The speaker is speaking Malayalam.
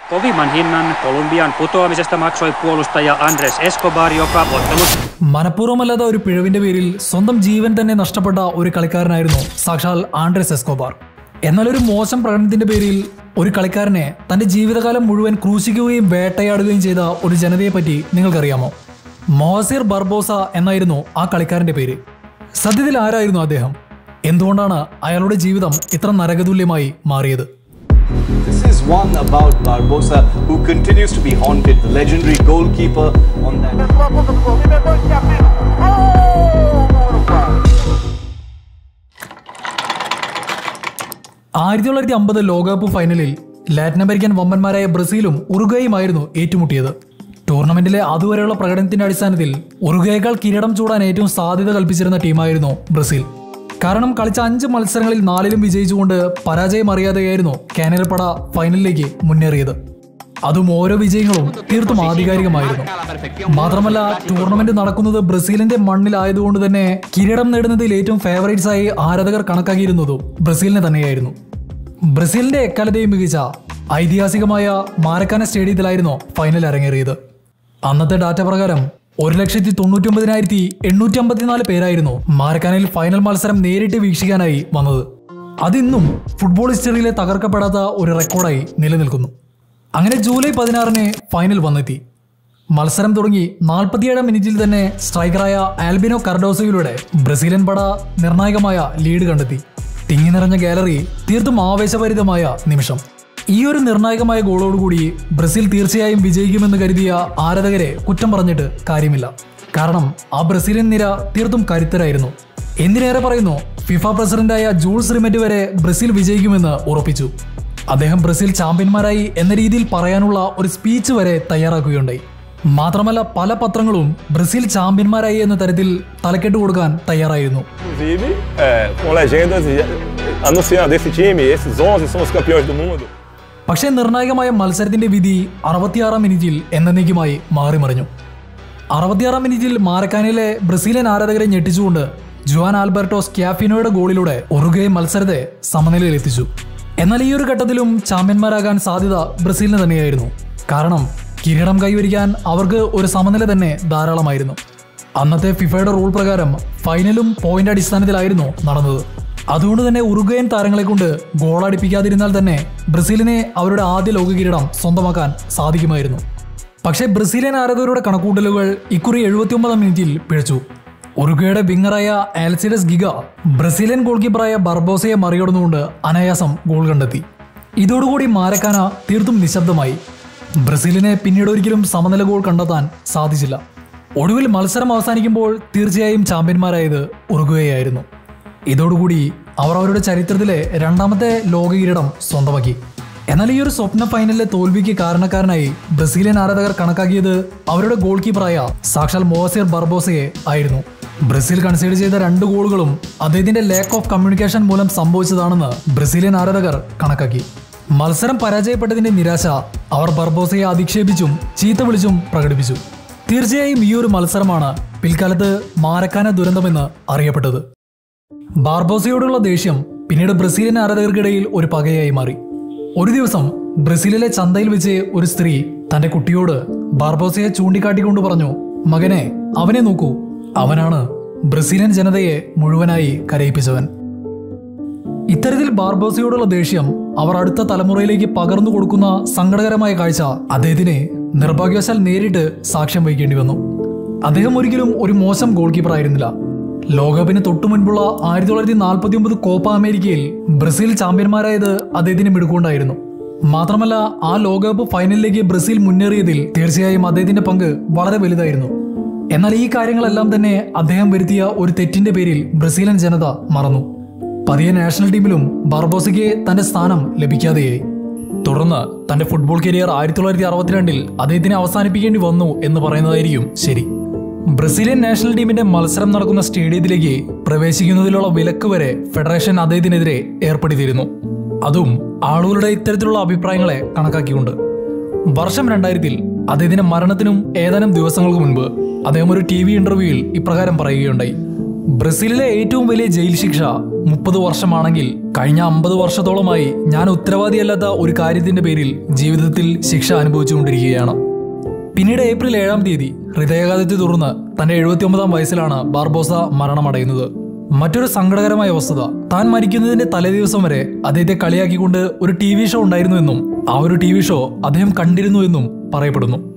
Kovimman hinnan Kolumbian putoamisesta maksoi puolustaja Andres Escobar, joka ottelussa മനഃപൂർവ്വമല്ലാത്ത ഒരു പിഴവിന്റെ പേരിൽ സ്വന്തം ജീവൻ തന്നെ നഷ്ടപ്പെട്ട ഒരു കളിക്കാരനായിരുന്നു സാക്ഷാൽ ആൻഡ്രസ് എസ്കോബാർ എന്നാൽ ഒരു മോശം പ്രകടനത്തിന്റെ പേരിൽ ഒരു കളിക്കാരനെ തന്റെ ജീവിതകാലം മുഴുവൻ ക്രൂശിക്കുകയും വേട്ടയാടുകയും ചെയ്ത ഒരു ജനതയെ പറ്റി നിങ്ങൾക്കറിയാമോ മോസിർ ബർബോസ എന്നായിരുന്നു ആ കളിക്കാരന്റെ പേര് സത്യത്തിൽ ആരായിരുന്നു അദ്ദേഹം എന്തുകൊണ്ടാണ് അയാളുടെ ജീവിതം ഇത്ര നരകതുല്യമായി മാറിയത് This is one about Barbosa, who continues to be haunted, the legendary goalkeeper on that. ആയിരത്തി തൊള്ളായിരത്തി അമ്പത് ലോകകപ്പ് ഫൈനലിൽ ലാറ്റിൻ അമേരിക്കൻ വമ്പന്മാരായ ബ്രസീലും ഉറുഗയുമായിരുന്നു ഏറ്റുമുട്ടിയത് ടൂർണമെന്റിലെ അതുവരെയുള്ള പ്രകടനത്തിന്റെ അടിസ്ഥാനത്തിൽ ഉറുഗയേക്കാൾ കിരീടം ചൂടാൻ ഏറ്റവും സാധ്യത കൽപ്പിച്ചിരുന്ന ടീമായിരുന്നു ബ്രസീൽ കാരണം കളിച്ച അഞ്ച് മത്സരങ്ങളിൽ നാലിലും വിജയിച്ചുകൊണ്ട് പരാജയം അറിയാതെയായിരുന്നു കാനലപ്പട ഫൈനലിലേക്ക് മുന്നേറിയത് അതും ഓരോ വിജയങ്ങളും തീർത്തും ആധികാരികമായിരുന്നു മാത്രമല്ല ടൂർണമെന്റ് നടക്കുന്നത് ബ്രസീലിന്റെ മണ്ണിലായതുകൊണ്ട് തന്നെ കിരീടം നേടുന്നതിൽ ഏറ്റവും ഫേവറേറ്റ്സ് ആയി ആരാധകർ കണക്കാക്കിയിരുന്നതും ബ്രസീലിനെ തന്നെയായിരുന്നു ബ്രസീലിന്റെ എക്കാലത്തെയും മികച്ച ഐതിഹാസികമായ മാരക്കാന സ്റ്റേഡിയത്തിലായിരുന്നു ഫൈനൽ അരങ്ങേറിയത് അന്നത്തെ ഡാറ്റ പ്രകാരം ഒരു ലക്ഷത്തി തൊണ്ണൂറ്റി ഒമ്പതിനായിരത്തി എണ്ണൂറ്റി അമ്പത്തിനാല് പേരായിരുന്നു മാരക്കാനയിൽ ഫൈനൽ മത്സരം നേരിട്ട് വീക്ഷിക്കാനായി വന്നത് അതിന്നും ഫുട്ബോൾ ഹിസ്റ്ററിയിലെ തകർക്കപ്പെടാത്ത ഒരു റെക്കോർഡായി നിലനിൽക്കുന്നു അങ്ങനെ ജൂലൈ പതിനാറിന് ഫൈനൽ വന്നെത്തി മത്സരം തുടങ്ങി നാൽപ്പത്തിയേഴാം മിനിറ്റിൽ തന്നെ സ്ട്രൈക്കറായ ആൽബിനോ കർഡോസയിലൂടെ ബ്രസീലിയൻ പട നിർണായകമായ ലീഡ് കണ്ടെത്തി തിങ്ങി നിറഞ്ഞ ഗാലറി തീർത്തും ആവേശഭരിതമായ നിമിഷം ഈ ഒരു നിർണായകമായ ഗോളോടുകൂടി ബ്രസീൽ തീർച്ചയായും വിജയിക്കുമെന്ന് കരുതിയ ആരാധകരെ കുറ്റം പറഞ്ഞിട്ട് കാര്യമില്ല കാരണം ആ ബ്രസീലിയൻ നിര തീർത്തും കരുത്തരായിരുന്നു എന്തിനേറെ പറയുന്നു ഫിഫ പ്രസിഡന്റായ ജൂൾസ് റിമെറ്റ് വരെ ബ്രസീൽ വിജയിക്കുമെന്ന് ഉറപ്പിച്ചു അദ്ദേഹം ബ്രസീൽ ചാമ്പ്യന്മാരായി എന്ന രീതിയിൽ പറയാനുള്ള ഒരു സ്പീച്ച് വരെ തയ്യാറാക്കുകയുണ്ടായി മാത്രമല്ല പല പത്രങ്ങളും ബ്രസീൽ ചാമ്പ്യന്മാരായി എന്ന തരത്തിൽ തലക്കെട്ട് കൊടുക്കാൻ തയ്യാറായിരുന്നു Inclusive, é, com legendas e- anunciando esse time, esses 11 são os campeões do mundo. പക്ഷേ നിർണായകമായ മത്സരത്തിന്റെ വിധി അറുപത്തിയാറാം മിനിറ്റിൽ എന്നേക്കുമായി മാറിമറിഞ്ഞു അറുപത്തിയാറാം മിനിറ്റിൽ മാരക്കാനയിലെ ബ്രസീലിയൻ ആരാധകരെ ഞെട്ടിച്ചുകൊണ്ട് ജുവാൻ ആൽബർട്ടോ സ്ക്യാഫിനോയുടെ ഗോളിലൂടെ ഉറുഗെ മത്സരത്തെ സമനിലയിൽ എത്തിച്ചു എന്നാൽ ഈ ഒരു ഘട്ടത്തിലും ചാമ്പ്യന്മാരാകാൻ സാധ്യത ബ്രസീലിന് തന്നെയായിരുന്നു കാരണം കിരീടം കൈവരിക്കാൻ അവർക്ക് ഒരു സമനില തന്നെ ധാരാളമായിരുന്നു അന്നത്തെ ഫിഫയുടെ റൂൾ പ്രകാരം ഫൈനലും പോയിന്റ് അടിസ്ഥാനത്തിലായിരുന്നു നടന്നത് അതുകൊണ്ട് തന്നെ ഉറുഗയൻ താരങ്ങളെ കൊണ്ട് ഗോളടിപ്പിക്കാതിരുന്നാൽ തന്നെ ബ്രസീലിനെ അവരുടെ ആദ്യ ലോക കിരീടം സ്വന്തമാക്കാൻ സാധിക്കുമായിരുന്നു പക്ഷേ ബ്രസീലിയൻ ആരാധകരുടെ കണക്കൂട്ടലുകൾ ഇക്കുറി എഴുപത്തിയൊമ്പതാം മിനിറ്റിൽ പിഴച്ചു ഉറുഗയുടെ വിങ്ങറായ ആൽസിഡസ് ഗിഗ ബ്രസീലിയൻ ഗോൾ കീപ്പറായ ബർബോസയെ മറികടന്നുകൊണ്ട് അനായാസം ഗോൾ കണ്ടെത്തി ഇതോടുകൂടി മാരക്കാന തീർത്തും നിശബ്ദമായി ബ്രസീലിനെ പിന്നീട് ഒരിക്കലും സമനില ഗോൾ കണ്ടെത്താൻ സാധിച്ചില്ല ഒടുവിൽ മത്സരം അവസാനിക്കുമ്പോൾ തീർച്ചയായും ചാമ്പ്യന്മാരായത് ഉറുഗുവയായിരുന്നു ഇതോടുകൂടി അവർ അവരുടെ ചരിത്രത്തിലെ രണ്ടാമത്തെ ലോക കിരീടം സ്വന്തമാക്കി എന്നാൽ ഈ ഒരു സ്വപ്ന ഫൈനലിലെ തോൽവിക്ക് കാരണക്കാരനായി ബ്രസീലിയൻ ആരാധകർ കണക്കാക്കിയത് അവരുടെ ഗോൾ കീപ്പറായ സാക്ഷാൽ മോസിർ ബർബോസയെ ആയിരുന്നു ബ്രസീൽ കൺസീഡ് ചെയ്ത രണ്ട് ഗോളുകളും അദ്ദേഹത്തിന്റെ ലാക്ക് ഓഫ് കമ്മ്യൂണിക്കേഷൻ മൂലം സംഭവിച്ചതാണെന്ന് ബ്രസീലിയൻ ആരാധകർ കണക്കാക്കി മത്സരം പരാജയപ്പെട്ടതിന്റെ നിരാശ അവർ ബർബോസയെ അധിക്ഷേപിച്ചും ചീത്ത വിളിച്ചും പ്രകടിപ്പിച്ചു തീർച്ചയായും ഈ ഒരു മത്സരമാണ് പിൽക്കാലത്ത് മാരക്കാന ദുരന്തമെന്ന് അറിയപ്പെട്ടത് ബാർബോസയോടുള്ള ദേഷ്യം പിന്നീട് ബ്രസീലിയൻ ആരാധകർക്കിടയിൽ ഒരു പകയായി മാറി ഒരു ദിവസം ബ്രസീലിലെ ചന്തയിൽ വെച്ച് ഒരു സ്ത്രീ തന്റെ കുട്ടിയോട് ബാർബോസയെ ചൂണ്ടിക്കാട്ടിക്കൊണ്ട് പറഞ്ഞു മകനെ അവനെ നോക്കൂ അവനാണ് ബ്രസീലിയൻ ജനതയെ മുഴുവനായി കരയിപ്പിച്ചവൻ ഇത്തരത്തിൽ ബാർബോസയോടുള്ള ദേഷ്യം അവർ അടുത്ത തലമുറയിലേക്ക് പകർന്നു കൊടുക്കുന്ന സങ്കടകരമായ കാഴ്ച അദ്ദേഹത്തിന് നിർഭാഗ്യവശാൽ നേരിട്ട് സാക്ഷ്യം വഹിക്കേണ്ടി വന്നു അദ്ദേഹം ഒരിക്കലും ഒരു മോശം ഗോൾ കീപ്പർ ആയിരുന്നില്ല ലോകകപ്പിന് തൊട്ടു മുൻപുള്ള ആയിരത്തി തൊള്ളായിരത്തി നാൽപ്പത്തി ഒമ്പത് കോപ്പ അമേരിക്കയിൽ ബ്രസീൽ ചാമ്പ്യന്മാരായത് അദ്ദേഹത്തിന് മിടുക്കൊണ്ടായിരുന്നു മാത്രമല്ല ആ ലോകകപ്പ് ഫൈനലിലേക്ക് ബ്രസീൽ മുന്നേറിയതിൽ തീർച്ചയായും അദ്ദേഹത്തിന്റെ പങ്ക് വളരെ വലുതായിരുന്നു എന്നാൽ ഈ കാര്യങ്ങളെല്ലാം തന്നെ അദ്ദേഹം വരുത്തിയ ഒരു തെറ്റിന്റെ പേരിൽ ബ്രസീലൻ ജനത മറന്നു പതിയെ നാഷണൽ ടീമിലും ബാർബോസയ്ക്ക് തന്റെ സ്ഥാനം ലഭിക്കാതെയായി തുടർന്ന് തന്റെ ഫുട്ബോൾ കരിയർ ആയിരത്തി തൊള്ളായിരത്തി അറുപത്തിരണ്ടിൽ അദ്ദേഹത്തിന് അവസാനിപ്പിക്കേണ്ടി വന്നു എന്ന് പറയുന്നതായിരിക്കും ശരി ബ്രസീലിയൻ നാഷണൽ ടീമിന്റെ മത്സരം നടക്കുന്ന സ്റ്റേഡിയത്തിലേക്ക് പ്രവേശിക്കുന്നതിലുള്ള വിലക്ക് വരെ ഫെഡറേഷൻ അദ്ദേഹത്തിനെതിരെ ഏർപ്പെടുത്തിയിരുന്നു അതും ആളുകളുടെ ഇത്തരത്തിലുള്ള അഭിപ്രായങ്ങളെ കണക്കാക്കിക്കൊണ്ട് വർഷം രണ്ടായിരത്തിൽ അദ്ദേഹത്തിന്റെ മരണത്തിനും ഏതാനും ദിവസങ്ങൾക്ക് മുൻപ് അദ്ദേഹം ഒരു ടി വി ഇന്റർവ്യൂവിൽ ഇപ്രകാരം പറയുകയുണ്ടായി ബ്രസീലിലെ ഏറ്റവും വലിയ ജയിൽ ശിക്ഷ മുപ്പത് വർഷമാണെങ്കിൽ കഴിഞ്ഞ അമ്പത് വർഷത്തോളമായി ഞാൻ ഉത്തരവാദിയല്ലാത്ത ഒരു കാര്യത്തിന്റെ പേരിൽ ജീവിതത്തിൽ ശിക്ഷ അനുഭവിച്ചുകൊണ്ടിരിക്കുകയാണ് പിന്നീട് ഏപ്രിൽ ഏഴാം തീയതി ഹൃദയാഘാതത്തെ തുടർന്ന് തന്റെ എഴുപത്തിയൊമ്പതാം വയസ്സിലാണ് ബാർബോസ മരണമടയുന്നത് മറ്റൊരു സങ്കടകരമായ വസ്തുത താൻ മരിക്കുന്നതിന്റെ തലേദിവസം വരെ അദ്ദേഹത്തെ കളിയാക്കിക്കൊണ്ട് ഒരു ടി വി ഷോ ഉണ്ടായിരുന്നുവെന്നും ആ ഒരു ടി വി ഷോ അദ്ദേഹം കണ്ടിരുന്നു എന്നും പറയപ്പെടുന്നു